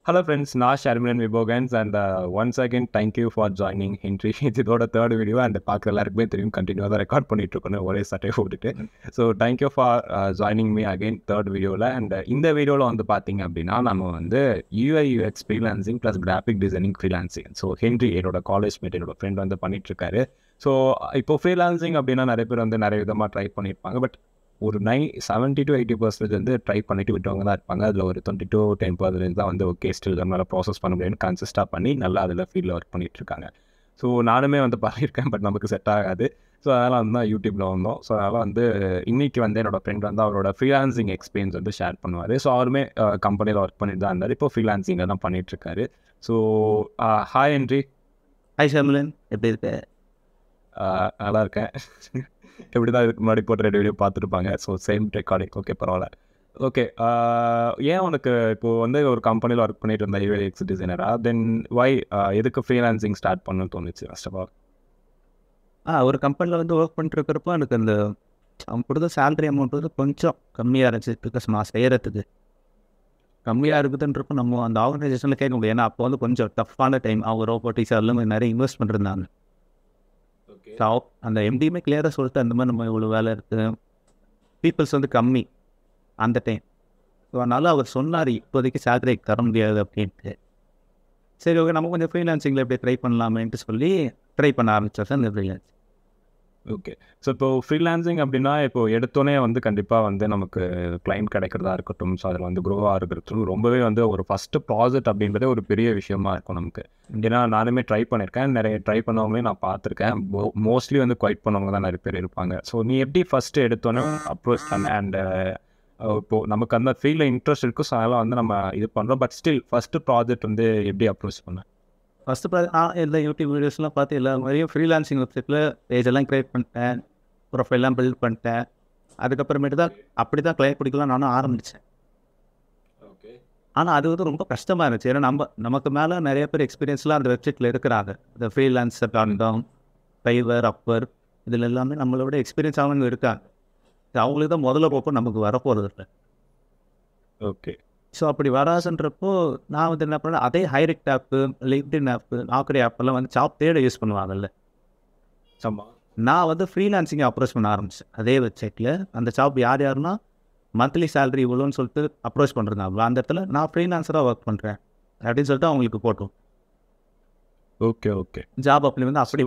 Hello friends, நான் ஷர்மிலன் விபோகன்ஸ் and once again thank you for joining Henry இதோட தேர்ட் வீடியோ அண்ட் பார்க்குற எல்லாருக்குமே தெரியும் கண்டினியூவாக தான் ரெக்கார்ட் பண்ணிட்டு இருக்கணும் ஒரே சட்டையை போட்டுட்டு so thank you for joining me again third வீடியோவில் அண்ட் இந்த வீடியோவில் வந்து பார்த்தீங்க அப்படின்னா நம்ம வந்து UI UX freelancing plus graphic designing freelancing so Henry என்னோட காலேஜ் மேட் என்னோட ஃப்ரெண்ட் வந்து பண்ணிட்டு இருக்காரு ஸோ இப்போ ஃப்ரீலான்சிங் அப்படின்னா நிறைய பேர் வந்து நிறைய விதமாக ட்ரை பண்ணியிருப்பாங்க பட் ஒரு நை செவன்ட்டி டு எயிட்டி பர்சன்டேஜ் வந்து ட்ரை பண்ணிட்டு விட்டவங்க தான் இருப்பாங்க அதில் ஒரு டுவெண்ட்டி டு டென் பர்சன்டேஜ் தான் வந்து ஓகே ஸ்டில் நம்மளால் ப்ராசஸ் பண்ண முடியும்னு கன்சிஸ்டாக பண்ணி நல்லா அதில் ஃபீல்டில் ஒர்க் பண்ணிட்டு இருக்காங்க ஸோ நானுமே வந்து பண்ணியிருக்கேன் பட் நமக்கு செட் ஆகாது ஸோ அதனால் வந்து தான் யூடியூப்பில் வந்தோம் ஸோ அதனால் வந்து இன்றைக்கி வந்து என்னோட ஃப்ரெண்ட் வந்து அவரோட ஃப்ரீலான்சிங் எக்ஸ்பீரியன்ஸ் வந்து ஷேர் பண்ணுவார் ஸோ அவருமே கம்பெனியில் ஒர்க் பண்ணிட்டு தான் இருந்தார் இப்போ ஃப்ரீலான்சிங்கில் தான் பண்ணிகிட்ருக்காரு so hi Henry hi Sharmilan எப்படி இருக்க நல்லா இருக்கேன் எப்படி தான் இதுக்கு முன்னாடி போட்டு ரெண்டு வீடியோ பார்த்துருப்பாங்க ஸோ சேம் ரெக்கார்டிங் ஓகே பரவாயில்ல ஓகே ஏன் உனக்கு இப்போது வந்து ஒரு கம்பெனியில் ஒர்க் பண்ணிட்டு இருந்த யூஎக்ஸ் டிசைனரா தென் வை எதுக்கு ஃப்ரீலான்சிங் ஸ்டார்ட் பண்ணணும்னு தோணுச்சு ஃபர்ஸ்ட் ஆஃப் ஆல் ஆ ஒரு கம்பெனியில் வந்து ஒர்க் பண்ணிட்டு இருக்கிறப்போ எனக்கு அந்த அவங்க கொடுத்த சேலரி அமௌண்ட் வந்து கொஞ்சம் கம்மியாக இருந்துச்சு பிகாஸ் நான் செய்கிறதுக்கு கம்மியாக இருக்குதுன்றப்போ நம்ம அந்த ஆர்கனைசேஷனில் கேட்க முடியும் ஏன்னா அப்போ வந்து கொஞ்சம் டஃப்பான டைம் அவங்க ரோபோட்டிக்ஸ் எல்லாம் நிறைய இன்வெஸ்ட் பண்ணிருந்தாங்க ஸோ அந்த எம்டியுமே கிளியராக சொல்லிட்டு அந்த மாதிரி நம்ம இவ்வளோ வேலை இருக்குது பீப்புள்ஸ் வந்து கம்மி அந்த டைம் ஸோ அதனால் அவர் சொன்னார் இப்போதைக்கு சேலரி தர முடியாது அப்படின்ட்டு சரி ஓகே நம்ம கொஞ்சம் ஃப்ரீலான்சிங்கில் எப்படி ட்ரை பண்ணலாமேன்ட்டு சொல்லி ட்ரை பண்ண ஆரம்பிச்சா இந்த ஃப்ரீலான்ஸ் ஓகே ஸோ இப்போ ஃப்ரீலான்சிங் அப்படின்னா இப்போ எடுத்தோன்னே வந்து கண்டிப்பாக வந்து நமக்கு கிளைண்ட் கிடைக்கிறதா இருக்கட்டும் ஸோ அதில் வந்து க்ரோவாக இருக்கிறதும் ரொம்பவே வந்து ஒரு ஃபஸ்ட்டு ப்ராஜெக்ட் அப்படின்றதே ஒரு பெரிய விஷயமா இருக்கும் நமக்கு ஏன்னா நானுமே ட்ரை பண்ணியிருக்கேன் நிறைய ட்ரை பண்ணவங்களையும் நான் பார்த்துருக்கேன் மோஸ்ட்லி வந்து குவைட் பண்ணவங்க தான் நிறைய பேர் இருப்பாங்க ஸோ நீ எப்படி ஃபஸ்ட்டு எடுத்தோன்னே அப்ரோச் பண்ண அண்ட் இப்போது நமக்கு அந்த ஃபீல்டில் இன்ட்ரெஸ்ட் இருக்கும் ஸோ அதெல்லாம் வந்து நம்ம இது பண்ணுறோம் பட் ஸ்டில் ஃபஸ்ட்டு ப்ராஜெக்ட் வந்து எப்படி அப்ரோச் பண்ண ஃபஸ்ட்டு பார்த்து நான் எல்லா யூடியூப் வீடியோஸ்லாம் பார்த்து எல்லா மாதிரியும் ஃப்ரீலான்சிங் வெப்சைட்டில் பேஜ் எல்லாம் க்ரியேட் பண்ணிட்டேன் ப்ரொஃபைல்லாம் பில்ட் பண்ணிட்டேன் அதுக்கப்புறமேட்டு தான் அப்படி தான் கிளைண்ட் பிடிக்கலாம் நானும் ஆரம்பித்தேன் ஓகே ஆனால் அது வந்து ரொம்ப கஷ்டமாக இருந்துச்சு ஏன்னா நம்ம நமக்கு மேலே நிறைய பேர் எக்ஸ்பீரியன்ஸ்லாம் அந்த வெப்சைட்டில் இருக்கிறாங்க இந்த ஃப்ரீலான்சர் காண்டம் ஃபைவர் அப்பர் இதில் எல்லாமே நம்மளோட எக்ஸ்பீரியன்ஸ் அவங்க இருக்காங்க அவங்களுக்கு தான் முதல்ல போப்போ நமக்கு வரப்போகிறது இல்லை ஓகே ஸோ அப்படி வராதுன்றப்போ நான் வந்து என்ன பண்ணேன் அதே ஹைரெக்ட் ஆப்பு லிங்க்டின் ஆப்பு நாக்கரி ஆப்பெல்லாம் வந்து ஜாப் தேட யூஸ் பண்ணுவாங்கல்ல ஆமாம் நான் வந்து ஃப்ரீலான்சிங்கை அப்ரோச் பண்ண ஆரம்பிச்சேன் அதே வெப்சைட்டில் அந்த ஜாப் யார் யாருன்னா மந்த்லி சேலரி இவ்வளோன்னு சொல்லிட்டு அப்ரோச் பண்ணுறாங்க அந்த இடத்துல நான் ஃப்ரீலான்சராக ஒர்க் பண்ணுறேன் அப்படின்னு சொல்லிட்டு அவங்களுக்கு போட்டோம் ஓகே ஓகே ஜாப் அப்ளை வந்து அப்படி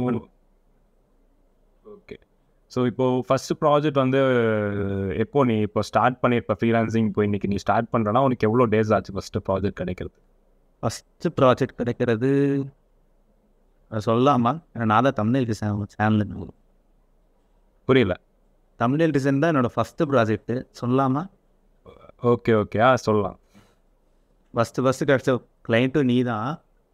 ஓகே ஸோ இப்போது ஃபஸ்ட்டு ப்ராஜெக்ட் வந்து எப்போ நீ இப்போ ஸ்டார்ட் பண்ணியிருப்ப ஃப்ரீலான்சிங் இப்போ இன்றைக்கி நீ ஸ்டார்ட் பண்ணுறனா உனக்கு எவ்வளோ டேஸ் ஆச்சு ஃபஸ்ட்டு ப்ராஜெக்ட் கிடைக்கிறது ஃபஸ்ட்டு ப்ராஜெக்ட் கிடைக்கிறது சொல்லாமா நான் தான் தமிழ் டிசைன் சேனல் புரியல தமிழ் டிசைன் தான் என்னோடய ஃபஸ்ட்டு ப்ராஜெக்ட்டு சொல்லாமா ஓகே ஓகே ஆ சொல்லலாம் ஃபஸ்ட்டு ஃபஸ்ட்டு கிடச்ச கிளைண்ட்டும் நீ தான்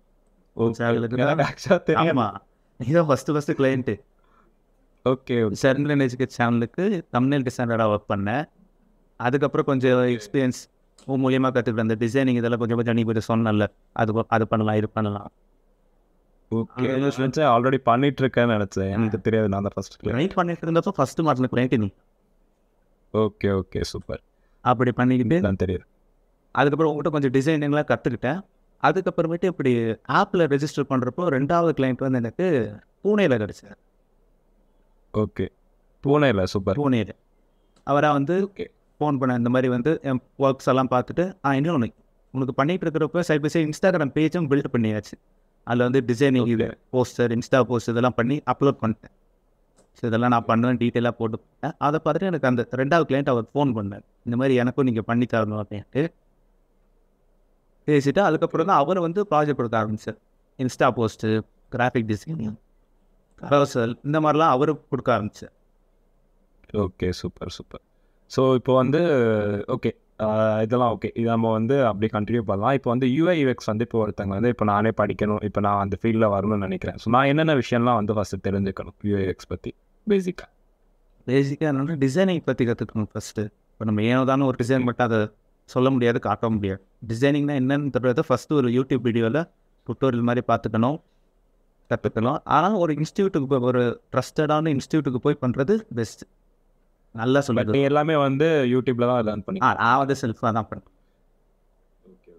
ஆமாம் நீ தான் ஃபஸ்ட்டு ஃபஸ்ட்டு கிளைண்ட்டு ஓகே செர்மன் எஜுகேட் சேனலுக்கு தமிழ் டிசைனராக ஒர்க் பண்ணேன் அதுக்கப்புறம் கொஞ்சம் எக்ஸ்பீரியன்ஸ் உன் மூலியமாக கற்றுக்கிட்ட அந்த டிசைனிங் இதெல்லாம் கொஞ்சம் கொஞ்சம் நீ கொஞ்சம் சொன்னல அது அது பண்ணலாம் இது பண்ணலாம் ஓகே நினச்சேன் ஆல்ரெடி பண்ணிட்டு இருக்கேன்னு நினச்சேன் எனக்கு தெரியாது நான் தான் ஃபஸ்ட் ரைட் பண்ணிட்டு இருந்தப்போ ஃபஸ்ட்டு மாட்டின கிளைண்ட் நீ ஓகே ஓகே சூப்பர் அப்படி பண்ணிக்கிட்டு நான் தெரியுது அதுக்கப்புறம் உங்கள்கிட்ட கொஞ்சம் டிசைனிங்லாம் கற்றுக்கிட்டேன் அதுக்கப்புறமேட்டு இப்படி ஆப்பில் ரெஜிஸ்டர் பண்ணுறப்போ ரெண்டாவது கிளைண்ட் வந்து எனக்கு பூனேயில் கிடச்சார் ஓகே பூனேல சூப்பர் பூனேயில் அவராக வந்து ஓகே ஃபோன் பண்ண இந்த மாதிரி வந்து என் ஒர்க்ஸ் எல்லாம் பார்த்துட்டு ஆ இன்னொன்று உனக்கு பண்ணிகிட்டு இருக்கிறப்ப சைட் பை சைட் இன்ஸ்டாகிராம் பேஜும் பில்ட் பண்ணியாச்சு அதில் வந்து டிசைனிங் இது போஸ்டர் இன்ஸ்டா போஸ்ட் இதெல்லாம் பண்ணி அப்லோட் பண்ணிட்டேன் ஸோ இதெல்லாம் நான் பண்ணுவேன் டீட்டெயிலாக போட்டுப்பேன் அதை பார்த்துட்டு எனக்கு அந்த ரெண்டாவது கிளைண்ட் அவர் ஃபோன் பண்ணார் இந்த மாதிரி எனக்கும் நீங்கள் பண்ணி தரணும் அப்படின்ட்டு பேசிட்டு அதுக்கப்புறம் தான் அவர் வந்து ப்ராஜெக்ட் கொடுக்க ஆரம்பிச்சார் Insta post graphic designing carousel இந்த மாதிரிலாம் அவர் கொடுக்க ஆரம்பிச்சார் ஓகே சூப்பர் சூப்பர் ஸோ இப்போ வந்து ஓகே இதெல்லாம் ஓகே இது நம்ம வந்து அப்படி கண்டினியூ பண்ணலாம் இப்போ வந்து யூஐ யூஎக்ஸ் வந்து இப்போ ஒருத்தங்க வந்து இப்போ நானே படிக்கணும் இப்போ நான் அந்த ஃபீல்டில் வரணும்னு நினைக்கிறேன் ஸோ நான் என்னென்ன விஷயம்லாம் வந்து ஃபஸ்ட்டு தெரிஞ்சுக்கணும் யூஐஎக்ஸ் பற்றி பேசிக்காக பேசிக்காக என்னென்னா டிசைனிங் பற்றி கற்றுக்கணும் ஃபஸ்ட்டு இப்போ நம்ம ஏனோ தானே ஒரு டிசைன் மட்டும் அதை சொல்ல முடியாது காட்ட முடியாது டிசைனிங்னா என்னன்னு தெரியறத ஃபஸ்ட்டு ஒரு யூடியூப் வீடியோவில் டுட்டோரியல் மாதிரி பார்த்துக்கணும் கற்றுக்கணும் ஆனால் ஒரு இன்ஸ்டியூட்டுக்கு போய் ஒரு ட்ரஸ்டடான இன்ஸ்டியூட்டுக்கு போய் பண்ணுறது பெஸ்ட் நல்லா பட் சொல்லுது நீ எல்லாமே வந்து யூடியூப்ல தான் லேர்ன் பண்ணி ஆ நான் வந்து செல்ஃபாக தான் பண்ணேன்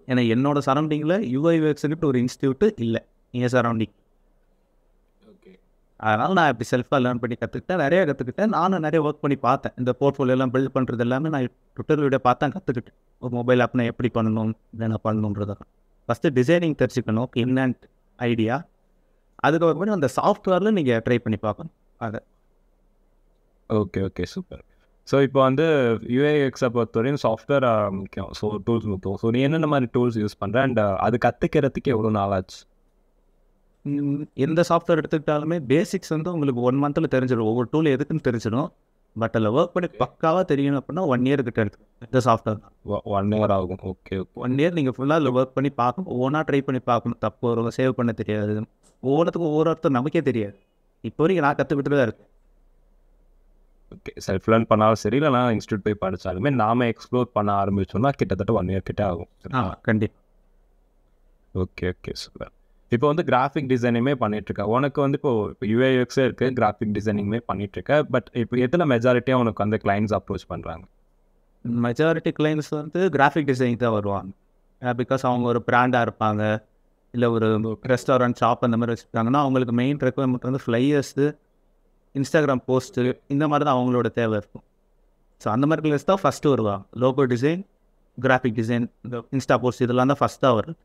ஏன்னா என்னோட சரௌண்டிங்கில் யூஐ வெக்ஸ்னுட்டு ஒரு இன்ஸ்டியூட்டு இல்லை என் சரௌண்டிங் ஓகே அதனால் நான் இப்படி செல்ஃபாக லேர்ன் பண்ணி கற்றுக்கிட்டேன் நிறைய கற்றுக்கிட்டேன் நானும் நிறைய ஒர்க் பண்ணி பார்த்தேன் இந்த portfolio எல்லாம் பில்ட் பண்ணுறது எல்லாமே நான் ட்விட்டர் வீடியோ பார்த்தா கற்றுக்கிட்டேன் ஒரு மொபைல் ஆப்னா எப்படி பண்ணணும் என்ன பண்ணணுன்றதை ஃபஸ்ட்டு டிசைனிங் தெரிஞ்சுக்கணும் என்னன்ட் ஐடியா அதுக்கப்புறமேட்டு அந்த சாஃப்ட்வேரில் நீங்கள் ட்ரை பண்ணி பார்க்கணும் அதை ஓகே ஓகே சூப்பர் ஸோ இப்போ வந்து யூஏஎக்ஸை பொறுத்தவரையும் சாஃப்ட்வேர் முக்கியம் ஸோ டூல்ஸ் முக்கியம் ஸோ நீ என்னென்ன மாதிரி டூல்ஸ் யூஸ் பண்ணுற அண்ட் அது கற்றுக்கிறதுக்கு எவ்வளோ நாள் ஆச்சு ம், எந்த சாஃப்ட்வேர் எடுத்துக்கிட்டாலுமே பேசிக்ஸ் வந்து உங்களுக்கு ஒன் மந்தில் தெரிஞ்சிடும் ஒவ்வொரு டூல் எதுக்குன்னு தெரிஞ்சிடும் பட் அதில் ஒர்க் பண்ணி பக்காவாக தெரியணும் அப்படின்னா ஒன் இயர் கிட்ட எடுத்து இந்த சாஃப்ட்வேர் ஒன் ஹவர் ஆகும் ஓகே ஓகே ஒன் இயர் நீங்கள் ஃபுல்லாக அதில் ஒர்க் பண்ணி பார்க்கணும் ஒவ்வொன்றா ட்ரை பண்ணி பார்க்கணும் தப்பு வரும் சேவ் பண்ண தெரியாது ஒவ்வொன்றுத்துக்கும் ஒவ்வொரு அர்த்தம் நமக்கே தெரியாது இப்போ வரைக்கும் நான் கற்றுக்கிட்டு தான் இருக்கேன் ஓகே செல்ஃப் லேர்ன் பண்ணாலும் சரி இல்லைனா இன்ஸ்டியூட் போய் படித்தாலுமே நாம எக்ஸ்ப்ளோர் பண்ண ஆரம்பிச்சோம்னா கிட்டத்தட்ட ஒன் இயர் கிட்ட ஆகும் ஆ கண்டிப்பாக ஓகே ஓகே சூப்பர் இப்போ வந்து கிராஃபிக் டிசைனிங்குமே பண்ணிட்டு இருக்க உனக்கு வந்து இப்போ இப்போ யூஏஎக்ஸே இருக்கு கிராஃபிக் டிசைனிங்குமே பண்ணிட்டு இருக்க பட் இப்போ எத்தனை மெஜாரிட்டியாக உனக்கு வந்து கிளைண்ட்ஸ் அப்ரோச் பண்ணுறாங்க மெஜாரிட்டி கிளைண்ட்ஸ் வந்து கிராஃபிக் டிசைனிங் தான் வருவாங்க பிகாஸ் அவங்க ஒரு பிராண்டாக இருப்பாங்க இல்லை ஒரு ரெஸ்டாரண்ட் ஷாப் அந்த மாதிரி வச்சுருக்காங்கன்னா அவங்களுக்கு மெயின் ரெக்குவயர்மெண்ட் வந்து ஃப்ளையர்ஸு இன்ஸ்டாகிராம் போஸ்ட்டு இந்த மாதிரி தான் அவங்களோட தேவை இருக்கும் ஸோ அந்த மாதிரி கிளைண்ட்ஸ் தான் ஃபஸ்ட்டு வருவாங்க லோகோ டிசைன் கிராஃபிக் டிசைன் இந்த இன்ஸ்டா போஸ்ட் இதெல்லாம் தான் ஃபஸ்ட்டாக வரும்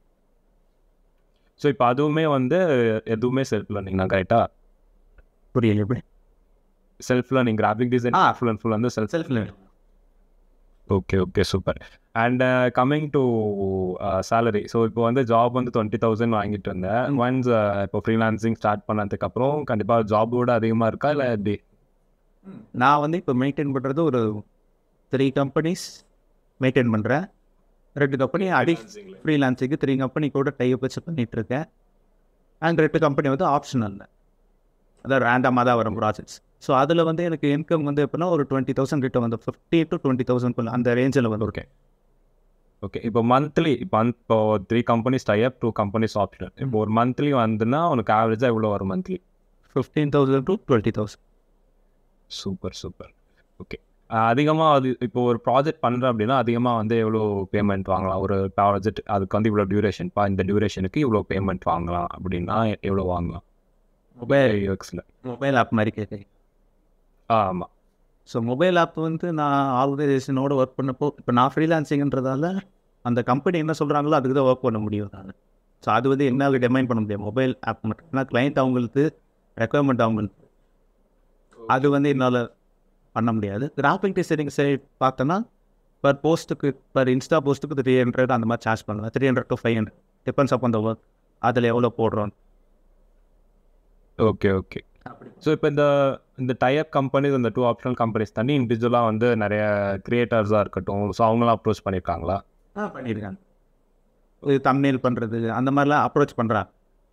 ஸோ இப்போ அதுவுமே வந்து எதுவுமே செல்ஃப் லேர்னிங் தான் கரெக்டாக புரியல எப்படி செல்ஃப் லேர்னிங் கிராஃபிக் டிசைன் ஆ. ஃபுல் அண்ட் ஃபுல் வந்து self self learning okay okay super and coming to salary so இப்போ வந்து ஜாப் வந்து டுவெண்ட்டி தௌசண்ட் வாங்கிட்டு இருந்தேன் ஒன்ஸ் இப்போ ஃப்ரீலான்சிங் ஸ்டார்ட் பண்ணதுக்கப்புறம் கண்டிப்பாக ஜாபோட அதிகமாக இருக்கா இல்லை எப்படி நான் வந்து இப்போ மெயின்டைன் பண்ணுறது ஒரு த்ரீ கம்பெனிஸ் மெயின்டைன் பண்ணுறேன் ரெண்டு கம்பெனி அடி ஃப்ரீலான்ஸிங்கு த்ரீ கம்பெனி கூட டைப் வச்சு பண்ணிட்டு இருக்கேன் அண்ட் ரெண்டு கம்பெனி வந்து ஆப்ஷனல் அதான் ரேண்டமாக தான் வரும் ப்ராஜெக்ட்ஸ் ஸோ அதில் வந்து எனக்கு இன்கம் வந்து எப்படின்னா ஒரு டுவெண்ட்டி தௌசண்ட் கிட்ட வந்து ஃபிஃப்டி டு டுவெண்ட்டி தௌசண்ட் அந்த ரேஞ்சில் வந்து ஓகே ஓகே இப்போ மந்த்லி இப்போ இப்போ three companies type two companies optional இப்போ ஒரு மந்த்லி வந்துன்னா உனக்கு ஆவரேஜாக எவ்வளோ வரும் monthly fifteen thousand to twenty thousand super super okay அதிகமாக அது இப்போ ஒரு ப்ராஜெக்ட் பண்ணுறேன் அப்படின்னா அதிகமாக வந்து எவ்வளோ பேமெண்ட் வாங்கலாம் ஒரு ப்ராஜெக்ட் அதுக்கு வந்து இவ்வளோ டியூரேஷன்ப்பா இந்த டியூரேஷனுக்கு இவ்வளோ பேமெண்ட் வாங்கலாம் அப்படின்னா எவ்வளோ வாங்கலாம் மொபைல் யூஎக்ஸில் மொபைல் ஆப் மாதிரி கேட்குறேன் ஆமாம் ஸோ மொபைல் ஆப் வந்து நான் ஆர்கனைசேஷனோட ஒர்க் பண்ணப்போ இப்போ நான் ஃப்ரீலான்சிங்கிறதால அந்த கம்பெனி என்ன சொல்கிறாங்களோ அதுக்கு தான் ஒர்க் பண்ண முடியும் நான் ஸோ அது வந்து என்னால் டிமைன் பண்ண முடியாது மொபைல் ஆப் மட்டும் ஏன்னா கிளைண்ட் அவங்களுக்கு ரெக்குவயர்மெண்ட் அவங்களுக்கு அது வந்து என்னால் பண்ண முடியாது கிராஃபிக் டிசைனிங் சைட் பார்த்தோன்னா பர் போஸ்ட்டுக்கு பர் இன்ஸ்டா போஸ்ட்டுக்கு த்ரீ ஹண்ட்ரட் அந்த மாதிரி சார்ஜ் பண்ணுவேன் three hundred to five hundred depends up அந்த ஒர்க் அதில் எவ்வளோ போடுறோம் ஓகே ஓகே ஸோ இப்போ இந்த இந்த டைப் கம்பெனிஸ் இந்த டூ ஆப்ஷனல் கம்பெனிஸ் தண்ணி இண்டிவிஜுவலாக வந்து நிறைய கிரியேட்டர்ஸாக இருக்கட்டும் ஸோ அவங்களாம் அப்ரோச் பண்ணியிருக்காங்களா ஆ பண்ணியிருக்காங்க இது தம்னேல் பண்ணுறது அந்த மாதிரிலாம் அப்ரோச் பண்ணுறாங்க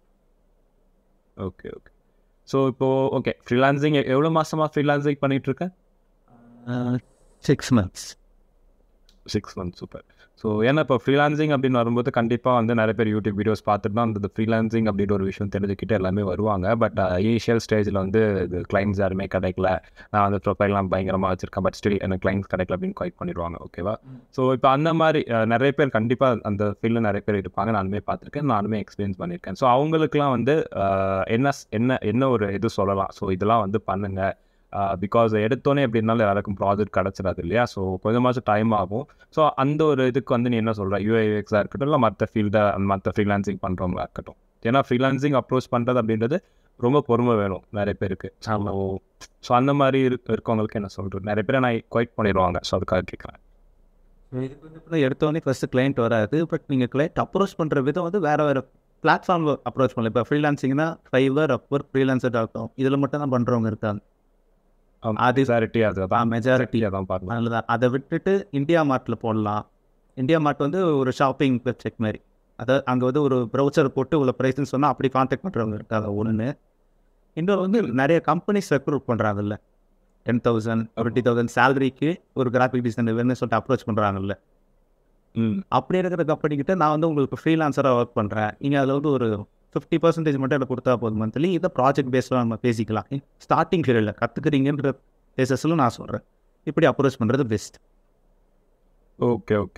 ஓகே ஓகே ஸோ இப்போது ஓகே ஃப்ரீலான்சிங் எவ்வளோ மாதமாக ஃப்ரீலான்சிங் பண்ணிகிட்டு இருக்கேன் six months six months super so ஏன்னா இப்போ ஃப்ரீலான்சிங் அப்படின்னு வரும்போது கண்டிப்பாக வந்து நிறைய பேர் யூடியூப் வீடியோஸ் பார்த்துட்டு தான் அந்த ஃப்ரீலான்சிங் அப்படின்ற ஒரு விஷயம் தெரிஞ்சுக்கிட்டு எல்லாமே வருவாங்க பட் இனிஷியல் ஸ்டேஜில் வந்து இது கிளைண்ட்ஸ் யாருமே கிடைக்கல நான் வந்து ப்ரொஃபைல்லாம் பயங்கரமாக வச்சிருக்கேன் பட் ஸ்டில் எனக்கு கிளைண்ட்ஸ் கிடைக்கல அப்படின்னு குவைட் பண்ணிடுவாங்க ஓகேவா ஸோ இப்போ அந்த மாதிரி அஹ், நிறைய பேர் கண்டிப்பாக அந்த ஃபீல்டில் நிறைய பேர் இருப்பாங்க நானுமே பார்த்துருக்கேன் நானுமே எக்ஸ்பீரியன்ஸ் பண்ணியிருக்கேன் ஸோ அவங்களுக்குலாம் வந்து அஹ், என்ன ஸ்- என்ன என்ன ஒரு இது சொல்லலாம் ஸோ இதெல்லாம் வந்து பண்ணுங்க பிகாஸ் எடுத்தோன்னே எப்படி இருந்தாலும் எல்லாருக்கும் ப்ராஜெக்ட் கிடச்சிடாது இல்லையா ஸோ கொஞ்சமாச்சும் டைம் ஆகும் ஸோ அந்த ஒரு இதுக்கு வந்து நீ என்ன சொல்கிற யூஐஎக்ஸாக இருக்கட்டும் இல்லை மற்ற ஃபீல்டை மற்ற ஃப்ரீலான்சிங் பண்ணுறவங்களா இருக்கட்டும் ஏன்னா ஃப்ரீலான்சிங் அப்ரோச் பண்ணுறது அப்படின்றது ரொம்ப பொறுமை வேணும் நிறைய பேருக்கு ஸோ ஸோ அந்த மாதிரி இருக் இருக்கவங்களுக்கு என்ன சொல்கிறது நிறைய பேரை நான் குவைட் பண்ணிடுவாங்க ஸோ அதுக்காக கேட்குறேன் இதுக்கு வந்து இப்போ எடுத்தோடனே ஃபஸ்ட்டு கிளைண்ட் வராது பட் நீங்கள் கிளைண்ட் அப்ரோச் பண்ணுற விதம் வந்து வேறு வேறு பிளாட்ஃபார்ம் அப்ரோச் பண்ணலாம் இப்போ ஃப்ரீலான்சிங்னா Fiverr Upwork freelancer dot com இதில் மட்டும் தான் பண்ணுறவங்க இருக்காங்க அது சாரிட்டி அதுதான் மெஜாரிட்டி அதான் பார்க்கலாம் நல்லதான் அதை விட்டுட்டு இந்தியா மார்ட்டில் போடலாம் இந்தியா மார்ட் வந்து ஒரு ஷாப்பிங் வெப்சைட் மாதிரி அதாவது அங்கே வந்து ஒரு ப்ரௌச்சர் போட்டு உள்ள ப்ரைஸ்னு சொன்னால் அப்படி காண்டாக்ட் பண்ணுறவங்க இருக்காங்க ஒன்று இன்னொரு வந்து நிறைய கம்பெனிஸ் ரெக்ரூட் பண்ணுறாங்கல்ல டென் தௌசண்ட் டுவெண்ட்டி தௌசண்ட் சேலரிக்கு ஒரு கிராஃபிக் டிசைனர் வேணும்னு சொல்லிட்டு அப்ரோச் பண்ணுறாங்கல்ல ம் அப்படி இருக்கிற கம்பெனிக்கிட்ட நான் வந்து உங்களுக்கு ஃப்ரீலான்சராக ஒர்க் பண்ணுறேன் நீங்கள் அதில் வந்து ஒரு ஃபிஃப்டி பர்சன்டேஜ் மட்டும் எனக்கு கொடுத்தா போதும் மந்த்லி இதை ப்ராஜெக்ட் பேஸில் நம்ம பேசிக்கலாம் ஸ்டார்டிங் பீரியடில் கற்றுக்குறீங்கன்ற பேசஸில் நான் சொல்கிறேன் இப்படி அப்ரோச் பண்ணுறது best okay okay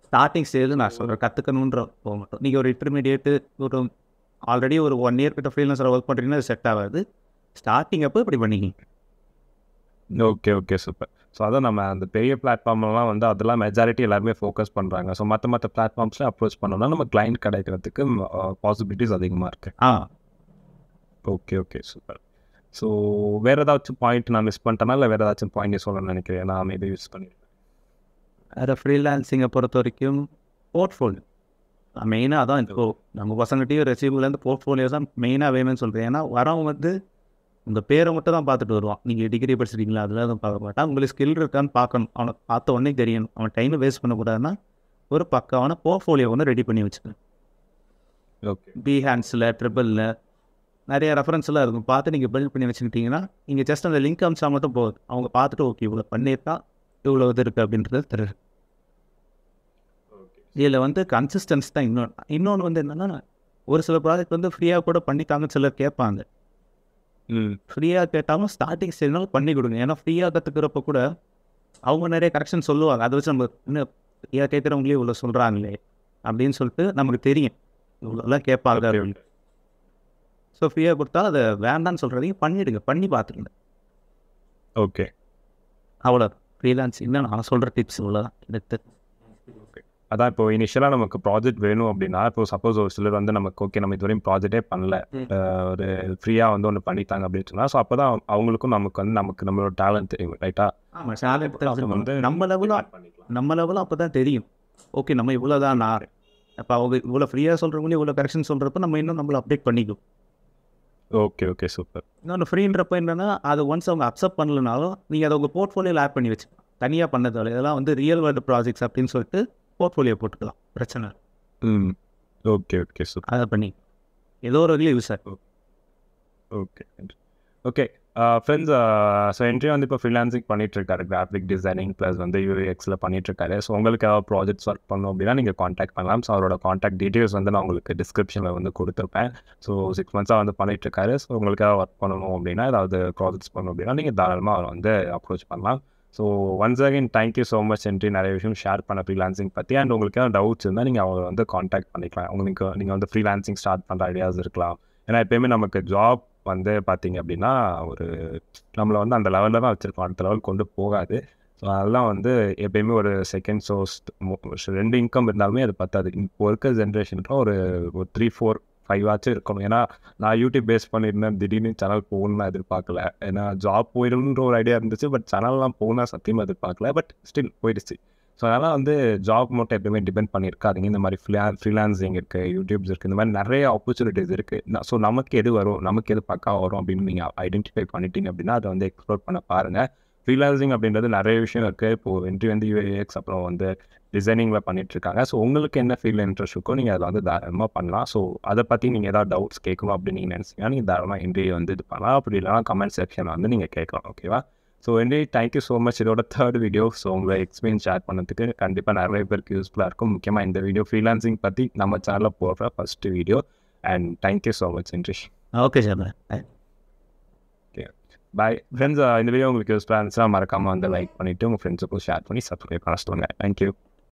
starting stage நான் சொல்கிறேன் கற்றுக்கணுன்ற போக மாட்டோம் நீங்கள் ஒரு இன்டர்மீடியேட்டு ஒரு ஆல்ரெடி ஒரு ஒன் இயர் கிட்ட ஃப்ரீலான்ஸில் ஒர்க் பண்ணுறீங்கன்னா அது செட் ஆகாது ஸ்டார்டிங் அப்போ இப்படி பண்ணிக்கிங்க ஓகே ஓகே சூப்பர் ஸோ அதான் நம்ம அந்த பெரிய பிளாட்ஃபார்ம்லாம் வந்து அதெல்லாம் மெஜாரிட்டி எல்லாருமே ஃபோக்கஸ் பண்ணுறாங்க ஸோ மற்ற மற்ற பிளாட்ஃபார்ம்ஸில் அப்ரோச் பண்ணோம்னா நம்ம கிளைண்ட் கிடைக்கிறதுக்கு பாசிபிலிட்டிஸ் அதிகமாக இருக்குது ஆ ஓகே ஓகே சூப்பர் ஸோ வேறு ஏதாச்சும் பாயிண்ட் நான் மிஸ் பண்ணிட்டேனா இல்லை வேறு ஏதாச்சும் பாயிண்ட் நீ சொல்லணும்னு நினைக்கிறேன் நான் மேபி யூஸ் பண்ணியிருக்கேன் வேறு ஃப்ரீலான்சிங்கை பொறுத்த வரைக்கும் போர்ட்ஃபோலியோ மெயினாக அதான் இப்போ நம்ம பசங்கள்கிட்டயும் ரெசிபிள்லேருந்து போர்ட்ஃபோலியோ தான் மெயினாக வேணும்னு சொல்கிறேன் ஏன்னா வரவன் வந்து உங்கள் பேரை மட்டும் தான் பார்த்துட்டு வருவான் நீங்கள் டிகிரி படிச்சிருக்கீங்களா அதெல்லாம் எதுவும் பார்க்க மாட்டான் உங்களுக்கு ஸ்கில் இருக்கான்னு பார்க்கணும் அவனை பார்த்த உடனே தெரியணும் அவன் டைமை வேஸ்ட் பண்ணக்கூடாதுன்னா ஒரு பக்காவான போர்ட்ஃபோலியோ ஒன்று ரெடி பண்ணி வச்சுக்கணும் ஓகே பிஹேண்ட்ஸில் ட்ரிபிளில் நிறைய ரெஃபரன்ஸ்லாம் இருக்கும் பார்த்து நீங்கள் பில்ட் பண்ணி வச்சுக்கிட்டிங்கன்னா நீங்கள் ஜஸ்ட் அந்த லிங்க் அம்சா மட்டும் போகுது அவங்க பார்த்துட்டு ஓகே இவ்வளோ பண்ணியிருக்கா இவ்வளோ இது இருக்குது அப்படின்றது தெரியுது இதில் வந்து கன்சிஸ்டன்ஸ் தான் இன்னொன்று இன்னொன்று வந்து என்னென்னா ஒரு சில ப்ராஜெக்ட் வந்து ஃப்ரீயாக கூட பண்ணித்தாங்கன்னு சிலர் கேட்பாங்க ம் ஃப்ரீயாக கேட்டாலும் ஸ்டார்டிங் ஸ்டேஜ்னாலும் பண்ணி கொடுங்க ஏன்னா ஃப்ரீயாக கற்றுக்கிறப்ப கூட அவங்க நிறைய கரெக்ஷன் சொல்லுவாங்க அதை வச்சு நம்ம இன்னும் ஃப்ரீயாக கேட்குறவங்களே இவ்வளோ சொல்கிறாங்களே அப்படின்னு சொல்லிட்டு நமக்கு தெரியும் இவ்வளோலாம் கேட்பாங்க அப்படின்னு ஸோ ஃப்ரீயாக கொடுத்தா அதை வேண்டாம்னு சொல்கிறதையும் பண்ணிவிடுங்க பண்ணி பார்த்துருங்க ஓகே அவ்வளோ ஃப்ரீலான்சிங் தான் நான் சொல்கிற டிப்ஸ் இவ்வளோதான் எனக்கு அதான் இப்போ இனிஷியலாக நமக்கு ப்ராஜெக்ட் வேணும் அப்படின்னா இப்போ சப்போஸ் ஒரு சிலர் வந்து நமக்கு ஓகே நம்ம இதுவரையும் ப்ராஜெக்டே பண்ணல ம். அஹ் ஒரு ஃப்ரீயாக வந்து ஒன்று பண்ணித்தாங்க அப்படின்னு சொன்னால் ஸோ அப்போ தான் அவங்களுக்கும் நமக்கு வந்து நமக்கு நம்மளோட டேலண்ட் தெரியும் ரைட்டா ஆமாம் சார் வந்து நம்ம லெவலும் பண்ணிக்கலாம் நம்ம லெவலும் அப்போ தான் தெரியும் ஓகே நம்ம இவ்வளோ தான் நான் அப்போ அவங்க இவ்வளோ ஃப்ரீயாக சொல்கிறவங்களே இவ்வளோ கரெக்ஷன் சொல்கிறப்ப நம்ம இன்னும் நம்மளை அப்டேட் பண்ணிக்கும் ஓகே ஓகே சூப்பர் இன்னொன்று ஃப்ரீன்றப்ப என்னென்னா அது ஒன்ஸ் அவங்க அக்செப்ட் பண்ணலனாலும் நீங்கள் அதை உங்கள் போர்ட்ஃபோலியோவில் ஆட் பண்ணி வச்சுக்கலாம் தனியாக பண்ணதில்லை இதெல்லாம் வந்து ரியல் வேர்ல்டு ப்ராஜெக்ட்ஸ் அப்படின்னு சொல்லிட்டு போர்ட்ஃபோலியோ போட்டுக்கலாம் பிரச்சனை இல்லை. ம் ஓகே ஓகே சூப்பர் அதை பண்ணி ஏதோ ஒரு வகையில் யூஸ் ஆகும் ஓகே ஓகே ஃப்ரெண்ட்ஸ் ஸோ என்ட்ரி வந்து இப்போ ஃப்ரீலான்சிங் பண்ணிட்டு இருக்காரு கிராஃபிக் டிசைனிங் ப்ளஸ் வந்து யூஎக்ஸில் பண்ணிட்டு இருக்காரு ஸோ உங்களுக்கு ஏதாவது ப்ராஜெக்ட்ஸ் ஒர்க் பண்ணணும் அப்படின்னா நீங்கள் காண்டாக்ட் பண்ணலாம் ஸோ அவரோட காண்டாக்ட் டீட்டெயில்ஸ் வந்து நான் உங்களுக்கு டிஸ்கிரிப்ஷனில் வந்து கொடுத்துருப்பேன் ஸோ சிக்ஸ் மந்த்ஸாக வந்து பண்ணிட்டு இருக்காரு ஸோ உங்களுக்கு ஏதாவது ஒர்க் பண்ணணும் அப்படின்னா ஏதாவது ப்ராஜெக்ட்ஸ் பண்ணணும் அப்படின்னா நீங்கள் தாராளமாக அவரை வந்து அப்ரோச் பண்ணலாம் so once again thank you so much என்ட்ரி நிறைய விஷயம் ஷேர் பண்ண ஃப்ரீலான்சிங் பற்றி அண்ட் உங்களுக்கு ஏதாவது டவுட்ஸ் இருந்தால் நீங்கள் அவங்களை வந்து காண்டாக்ட் பண்ணிக்கலாம் உங்களுக்கு நீங்கள் வந்து ஃப்ரீலான்சிங் ஸ்டார்ட் பண்ணுற ஐடியாஸ் இருக்கலாம் ஏன்னா எப்பயுமே நமக்கு ஜாப் வந்து பார்த்தீங்க அப்படின்னா ஒரு நம்மளை வந்து அந்த லெவலில் தான் வச்சுருக்கோம் அடுத்த லெவல் கொண்டு போகாது ஸோ அதெல்லாம் வந்து எப்பயுமே ஒரு செகண்ட் சோர்ஸ் ரெண்டு இன்கம் இருந்தாலுமே அது பத்தாது இப்போ இருக்க ஜென்ரேஷனுக்கு ஒரு ஒரு த்ரீ ஃபோர் ஃபைவ் ஆச்சும் இருக்கணும் ஏன்னா நான் யூடியூப் பேஸ் பண்ணியிருந்தேன் திடீர்னு சேனல் போகணும்னு நான் எதிர்பார்க்கல ஏன்னா ஜாப் போயிடணுன்ற ஒரு ஐடியா இருந்துச்சு பட் சேனல்லாம் போகணும் சத்தியமாக எதிர்பார்க்கல பட் ஸ்டில் போயிடுச்சு ஸோ அதனால் வந்து ஜாப் மட்டும் எப்பயுமே டிபெண்ட் பண்ணியிருக்காதீங்க இந்த மாதிரி ஃப்ரீ ஃப்ரீலான்சிங் இருக்குது யூடியூப்ஸ் இருக்குது இந்த மாதிரி நிறைய ஆப்பர்ச்சுனிட்டிஸ் இருக்குது ஸோ நமக்கு எது வரும் நமக்கு எது பக்கா வரும் அப்படின்னு நீங்கள் ஐடென்டிஃபை பண்ணிட்டீங்க அப்படின்னா அதை வந்து எக்ஸ்ப்ளோர் பண்ண பாருங்கள் ஃப்ரீலான்சிங் அப்படின்றது நிறைய விஷயம் இருக்குது இப்போது என்ட்ரி வந்து யூஏஎக்ஸ் அப்புறம் வந்து டிசைனிங்கில் பண்ணிகிட்ருக்காங்க ஸோ உங்களுக்கு என்ன ஃபீல்டில் இன்ட்ரெஸ்ட் இருக்கோ நீங்கள் அதை வந்து தாராளமாக பண்ணலாம் ஸோ அதை பற்றி நீங்கள் ஏதாவது டவுட்ஸ் கேட்கணும் அப்படின்னு நீங்கள் நினச்சிங்கன்னா நீங்கள் தாராளமாக என்ட்ரி வந்து இது பண்ணலாம் அப்படி இல்லைனா கமெண்ட் செக்ஷனில் வந்து நீங்கள் கேட்கலாம் ஓகேவா ஸோ என்ட்ரி தேங்க்யூ ஸோ மச் இதோட தேர்ட் வீடியோ ஸோ உங்களை எக்ஸ்பீரியன்ஸ் ஷேர் பண்ணதுக்கு கண்டிப்பாக நிறைய பேருக்கு யூஸ்ஃபுல்லாக இருக்கும் முக்கியமாக இந்த வீடியோ ஃப்ரீலான்சிங் பற்றி நம்ம சேனலில் போடுற first video and thank you so much என்ட்ரி ஓகே சார் பாய் ஃப்ரெண்ட்ஸ் இந்த வீடியோ உங்களுக்கு யூஸ்ஃபுல்லாக இருந்துச்சுன்னா மறக்காமல் வந்து லைக் பண்ணிவிட்டு உங்கள் ஃப்ரெண்ட்ஸுக்கும் ஷேர் பண்ணி சப்ஸ்கிரைப் பண்ண சொல்லுங்கள் தேங்க்யூ